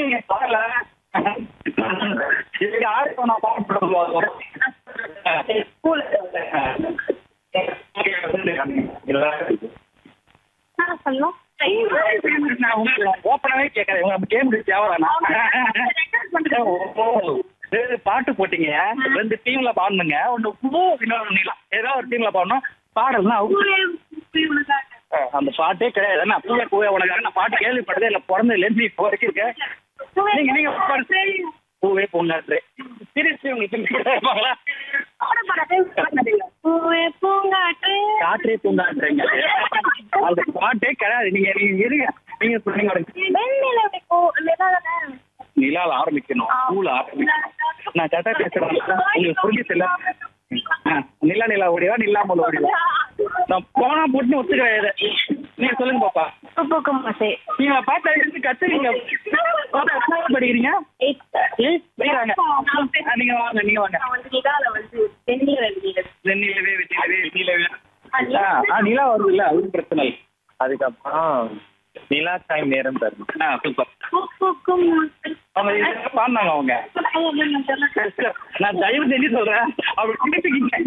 நீங்க பாடல இதுக்கு யாருக்கு நான் பாட்டு என்ன சொல்லணும் நான் உங்களுக்கு ஓப்பனாவே கேட்கறேன் உங்க கேம் தேவைதானா ரெண்டு பாட்டு போட்டீங்க ரெண்டு டீம்ல பாடணுங்க ஒண்ணு பூ இன்னொரு நீளம் ஏதாவது ஒரு டீம்ல பாடணும் பாடல்னா அந்த பாட்டே கிடையாது நான் பூவே பூவே உனக்காக நான் பாட்டு கேள்விப்பட்டதே இல்லை பிறந்ததுலேருந்து இப்போ வரைக்கும் இருக்கேன் நீங்க நீங்க பாடு. பூவே பூங்காற்று சீரியஸ்லி உங்களுக்கு இருப்பாங்களா பூவே பூங்காற்று காற்றே பூங்காற்றுங்க அந்த பாட்டே கிடையாது நீங்க நீங்க இருங்க நீங்க சொல்லுங்க வெண்ணிலவை பூ- நிலாதானே? நிலால ஆரம்பிக்கணும் பூல ஆரம்பிக்கணும் நான் கரெக்டா பேசுறேன் உங்களுக்கு புரிஞ்சுச்சுல்ல ஆ, நிலா நிலா ஓடிவா நில்லாமல் ஓடிவா நான் போனா போட்டு ஒத்துக்கிறேன் இதை நீங்க சொல்லுங்க பாப்பா பூ பூக்கும் ஆசை. நீங்க பாத்தா இருந்து கத்துறீங்க பாப்பா எத்தனாவது படிக்கிறீங்க Eight. ஏய் போயிறாங்க நீங்க வாங்க நீங்க வாங்க நான் வந்து நிலால வந்து வெண்ணிலவை வெளியிடுறது. வெண்ணிலவே வெண்ணிலவே வெண்ணிலவே ஆ, ஆ நிலா வருது இல்ல அது பிரச்சனை இல்லை அதுக்கப்புறம் நிலா டைம் நேரம் தரும் ஆ சூப்பர் பூ பூக்கும் ஆசை. அவங்க இதெல்லாம் பாடினாங்க அவங்க நான் தயவு செஞ்சு சொல்றேன் அப்படி திருப்பிக்கிங்க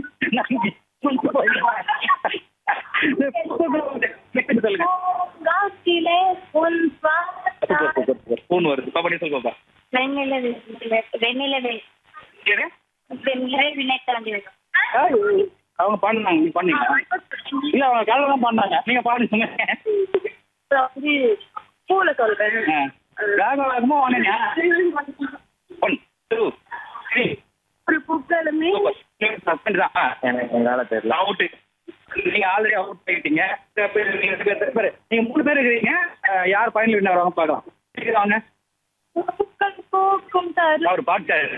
சொல்லுங்க பூங்காற்றிலே உன் சுவாசத்தால் ஃபோன் வருது பாப்பா நீ சொல்லு பாப்பா வெண்ணிலவை வெண்ணிலவை சரி வெண்ணிலவை வினை கலந்து வைக்கும். அவங்க பாடினாங்க நீ பண்ணீங்க இல்ல அவங்க கலவை தான் பாடினாங்க நீங்க பாடுங்க அப்புறம் வந்து பூல சொல்றேன் வேக வேகமா வாங்க ஒன் டூ த்ரீ ஒரு பூக்களுமே சஸ்பெண்ட் தான் ஆ எனக்கு என்னால தெரியல அவுட்டு நீங்க ஆல்ரெடி அவுட் ஆயிட்டீங்க சில பேர் நீங்க ரெண்டு பேர், ரெண்டு பேர். நீங்க மூணு பேர் இருக்கிறீங்க அஹ், யார் ஃபைனல் வின்னர் வராங்க பார்க்கலாம் சீக்கிரம் வாங்க பூக்கள் பூக்கும் தரு அவர் பாட்டாரு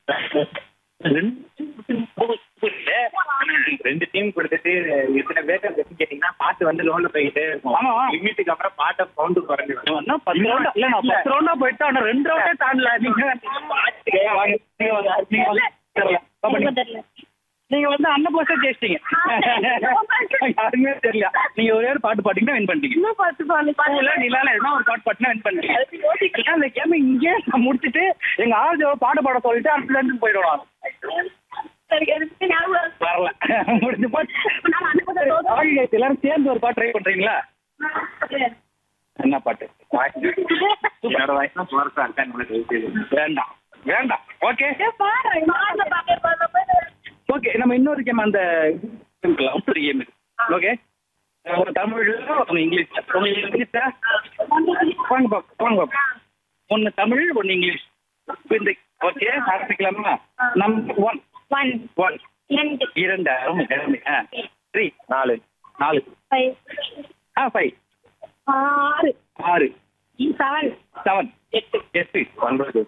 ரெண்டு டீம் கொடுத்துட்டு இத்தனை பேக்கர் வச்சு கேட்டீங்கன்னா பாட்டு வந்து லோன்ல போயிட்டே இருக்கும் ஆமா. லிமிட்டுக்கு அப்புறம் பாட்டை சவுண்டு குறைஞ்சிடும் என்ன பத்து ரவுண்டா இல்ல நான் பத்து ரவுண்டா போயிட்டு ஆனா ரெண்டு ரவுண்டே தாண்டல நீங்க வாங்க நீங்க வாங்க நீங்க வாங்க தெரியல. பாப்பா, நீங்க- தெரியல நீங்க வந்து அண்ணன் போஸ்டர் ஜெயிச்சிட்டீங்க யாருமே தெரியல நீங்க ஒரே ஒரு பாட்டு பாட்டீங்கன்னா வின் பண்ணிட்டீங்க இன்னும் பார்த்து பாரு பூல நிலால எதுனா ஒரு பாட்டு பாட்டுனா வின் பண்ணிட்டீங்க அந்த கேம் இங்கே நான் முடிச்சிட்டு எங்க ஆர்ஜோ பாட்டு பாட சொல்லிட்டு அடுத்த ரெண்டு போயிடுவோம் சரி எனக்கு ஞாபகம் இருக்கு. வரல முடிஞ்சு பாட்டு நான் அனுப்புத தோத்து. ஆகிய எல்லாரும் சேர்ந்து ஒரு பாட்டு ட்ரை பண்றீங்களா என்ன பாட்டு என்னோட வயசுல போறதா இருக்கா எனக்கு வேண்டாம் வேண்டாம் ஓகே பாரு மாறல பாரு பாரு பாரு ஓகே நம்ம இன்னொரு கேம் அந்த அவுட்டர் கேம் ஓகே ஒரு தமிழ் ஒன்று இங்கிலீஷ் உங்களுக்கு இங்கிலீஷா வாங்க பாப்பா வாங்க பாப்பா ஒன்று தமிழ் ஒன்று இங்கிலீஷ் இந்த ஓகே ஆரம்பிக்கலாமா நம்பர் ஒன் ஒன் ஒன் இரண்டு இரண்டு அருமை அருமை ஆ த்ரீ நாலு நாலு ஃபைவ் ஆ ஃபைவ் ஆறு ஆறு செவன் செவன் எட்டு எட்டு ஒன்பது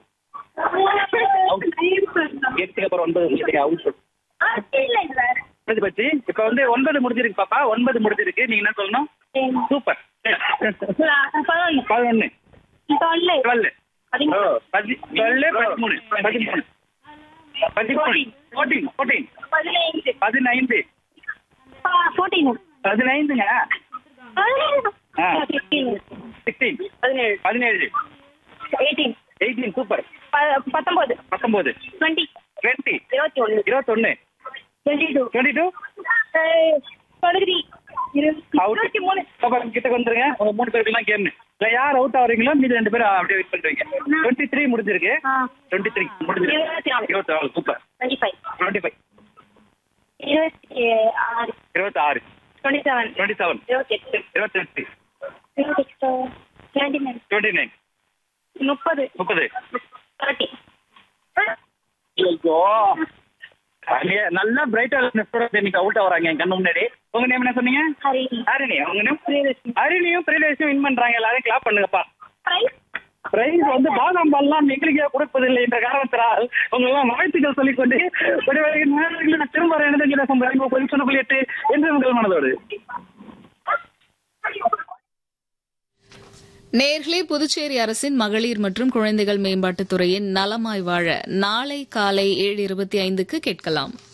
எட்டுக்கு அப்புறம் ஒன்பது முடிச்சிருக்கீங்க அவுட் இல்லை சார் முடிஞ்சு போச்சு இப்போ வந்து ஒன்பது முடிஞ்சிருக்கு பாப்பா ஒன்பது முடிஞ்சிருக்கு நீங்க என்ன சொல்லணும் சூப்பர் பதினொன்று பதினொன்று தொல்லை டுவெல் பதிமூணு பதி டுவெல் பதிமூணு பதிமூணு பதிமூணு ஃபோர்டீன் ஃபோர்டீன் பதினைந்து பதினைந்து ஃபோர்டீன் பதினைந்துங்க ஆ. ஃபிஃப்டீன் சிக்ஸ்டீன் பதினேழு பதினேழு எயிட்டீன் எயிட்டீன் சூப்பர் பத்தொன்பது பத்தொம்போது டுவெண்ட்டி டுவெண்ட்டி இருபத்தி ஒன்று இருபத்தொன்று twenty two twenty two twenty out இருபத்தி மூணு பாப்பா கிட்ட வந்துருங்க உங்க மூணு பேருக்குலாம் கேம் இல்ல யார் அவுட் ஆகுறீங்களோ மீதி ரெண்டு பேரும் அப்படியே வெயிட் பண்ணுவீங்க டுவெண்ட்டி த்ரீ முடிஞ்சிருக்கு ஆ டுவெண்ட்டி த்ரீ முடிஞ்சிருக்கு இருபத்தி நாலு இருபத்தி நாலு super twenty five twenty five இருபத்தி ஆறு இருபத்தி ஆறு டுவெண்ட்டி செவன் டுவெண்ட்டி செவன் இருபத்தி எட்டு இருபத்தி எட்டு இருபத்தி எட்டு டுவெண்ட்டி நைன் டுவெண்ட்டி நைன் முப்பது முப்பது தேர்ட்டி ஐயோ அங்கே நல்லா பிரைட்டா இன்னைக்கு அவுட் ஆகுறாங்க என் கண்ணு முன்னாடி உங்க நேம் என்ன சொன்னீங்க ஹரி ஹரிணி உங்க நேம் ஹரிணியும் பிரியதர்ஷியும் வின் பண்றாங்க எல்லாரும் கிளாப் பண்ணுங்கப்பா பிரைஸ் வந்து பாதாம் பால்லாம் எங்களுக்கே கொடுப்பதில்லை என்ற காரணத்தினால் உங்களெல்லாம் வாழ்த்துக்கள் சொல்லிக்கொண்டு ஒரு வேளை நேரங்களில் நான் திரும்ப இணைந்த பதில் சொன்ன புள்ளி எட்டு என்று உங்கள் மனதோடு நேர்களே புதுச்சேரி அரசின் மகளிர் மற்றும் குழந்தைகள் மேம்பாட்டுத் துறையின் நலமாய் வாழ நாளை காலை ஏழு இருபத்தி ஐந்துக்கு கேட்கலாம்